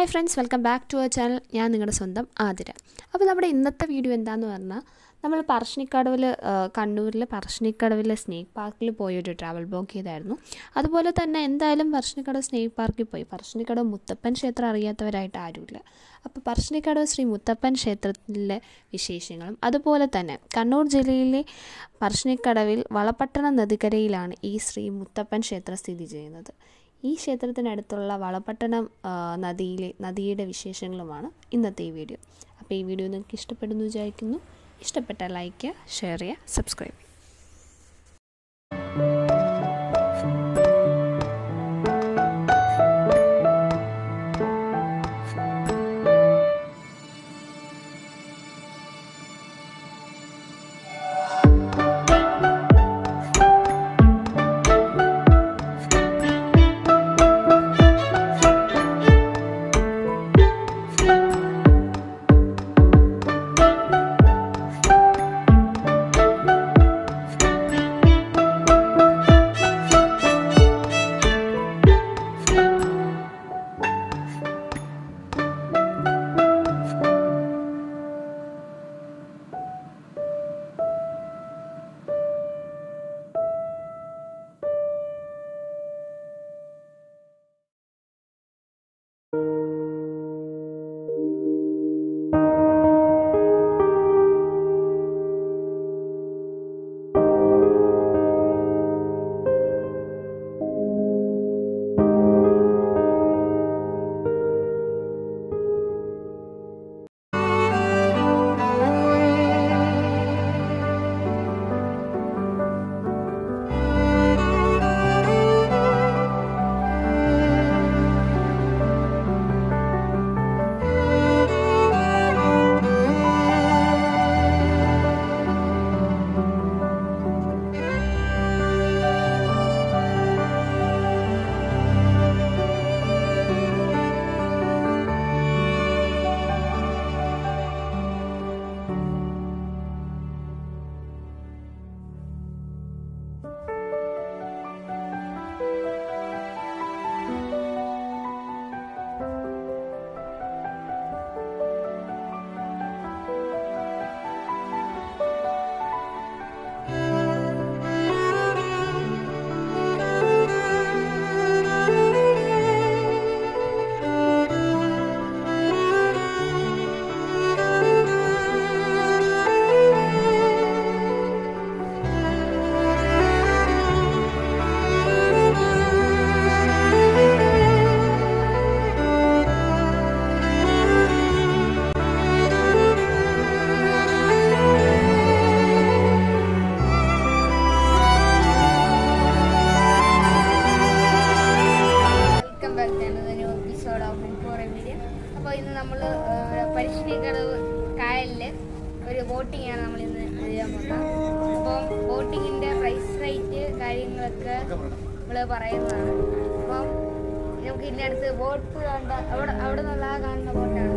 friends welcome back to our channel ഞാൻ നിങ്ങളുടെ സ്വന്തം ആതിര അപ്പോൾ നമ്മുടെ ഇന്നത്തെ വീഡിയോ എന്താന്ന് പറഞ്ഞാൽ നമ്മൾ പറശ്ശിനിക്കടവിൽ കണ്ണൂരിലെ പറശ്ശിനിക്കടവിലെ സ്നേക്ക് പാർക്കിൽ പോയി ഒരു ട്രാവൽ ബ്ലോഗ് ചെയ്തായിരുന്നു അതുപോലെ തന്നെ എന്തായാലും പറശ്ശിനിക്കടവ് സ്നേക്ക് പാർക്കിൽ പോയി പറശ്ശിനിക്കടവ് മുത്തപ്പൻ ക്ഷേത്രം അറിയാത്തവരായിട്ട് ആരുമില്ല അപ്പോൾ പറശ്ശിനിക്കടവ് ശ്രീ മുത്തപ്പൻ ക്ഷേത്രത്തിലെ വിശേഷങ്ങളും അതുപോലെ തന്നെ കണ്ണൂർ ജില്ലയിലെ പറശ്ശിനിക്കടവിൽ വളപട്ടണ നദിക്കരയിലാണ് ഈ ശ്രീ മുത്തപ്പൻ ക്ഷേത്രം സ്ഥിതി ചെയ്യുന്നത് ഈ ക്ഷേത്രത്തിനടുത്തുള്ള വളപട്ടണം ആ, നദിയിലെ നദിയുടെ വിശേഷങ്ങളുമാണ് ഇന്നത്തെ ഈ വീഡിയോ അപ്പോൾ ഈ വീഡിയോ നിങ്ങൾക്ക് ഇഷ്ടപ്പെടുന്നു വിചാരിക്കുന്നു ഇഷ്ടപ്പെട്ടാൽ ലൈക്ക് ചെയ്യുക ഷെയർ ചെയ്യുക സബ്സ്ക്രൈബ് ചെയ്യുക welcome back to new episode of ഇൻഫോറെ വീഡിയോ അപ്പോൾ ഇന്ന് നമ്മൾ പരിശീലിക്കടവ് കായലിൽ ഒരു ബോട്ടിംഗ് ആണ് നമ്മൾ ഇന്ന് ചെയ്യാൻ പോകുന്നത് അപ്പം ബോട്ടിങ്ങിൻ്റെ പ്രൈസ് റേറ്റ് കാര്യങ്ങളൊക്കെ നമ്മൾ പറയുന്നതാണ് അപ്പം നമുക്ക് ഇതിൻ്റെ അടുത്ത് ബോട്ട് കണ്ട അവിടെ അവിടെ നിന്നുള്ള ആ കാണുന്ന ബോട്ടാണ്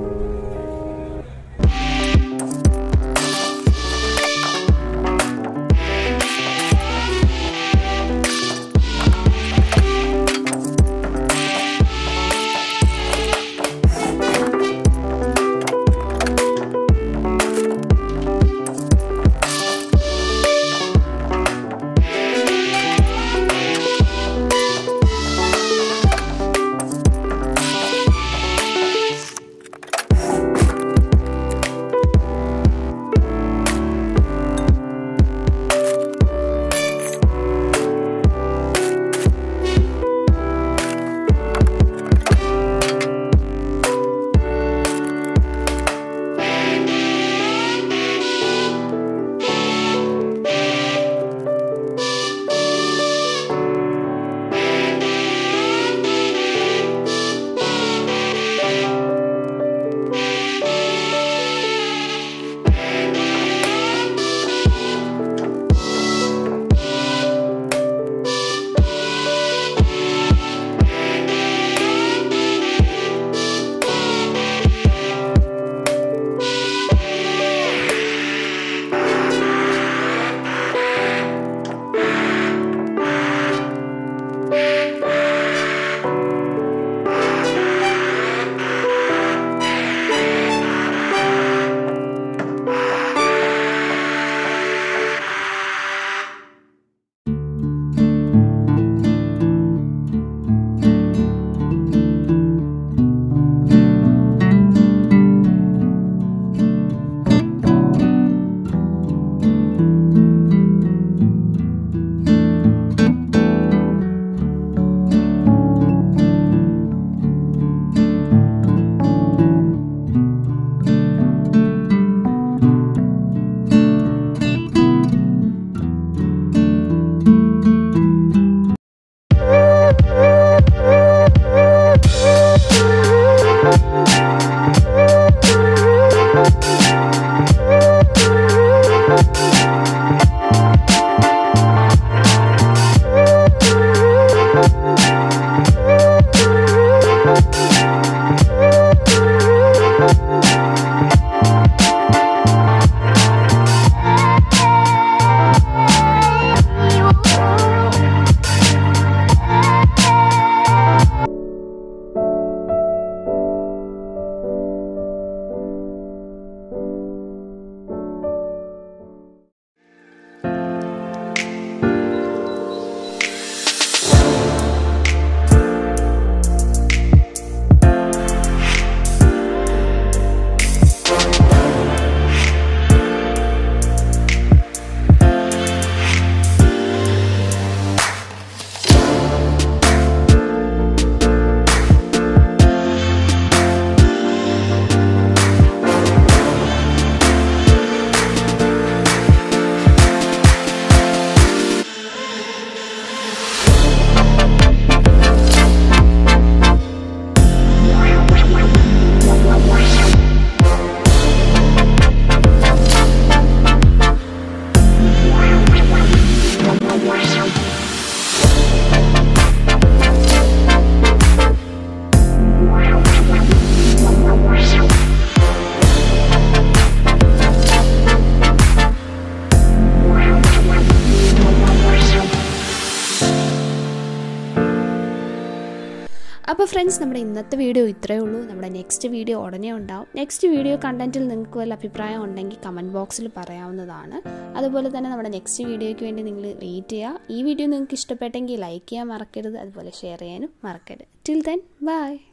അപ്പോൾ ഫ്രണ്ട്സ് നമ്മുടെ ഇന്നത്തെ വീഡിയോ ഇത്രയേ ഉള്ളൂ നമ്മുടെ നെക്സ്റ്റ് വീഡിയോ ഉടനെ ഉണ്ടാവും നെക്സ്റ്റ് വീഡിയോ കണ്ടൻറ്റിൽ നിങ്ങൾക്ക് വല്ല അഭിപ്രായം ഉണ്ടെങ്കിൽ കമൻറ്റ് ബോക്സിൽ പറയാവുന്നതാണ് അതുപോലെ തന്നെ നമ്മുടെ നെക്സ്റ്റ് വീഡിയോയ്ക്ക് വേണ്ടി നിങ്ങൾ വെയിറ്റ് ചെയ്യുക ഈ വീഡിയോ നിങ്ങൾക്ക് ഇഷ്ടപ്പെട്ടെങ്കിൽ ലൈക്ക് ചെയ്യാൻ മറക്കരുത് അതുപോലെ ഷെയർ ചെയ്യാനും മറക്കരുത് ടിൽ ദെൻ ബൈ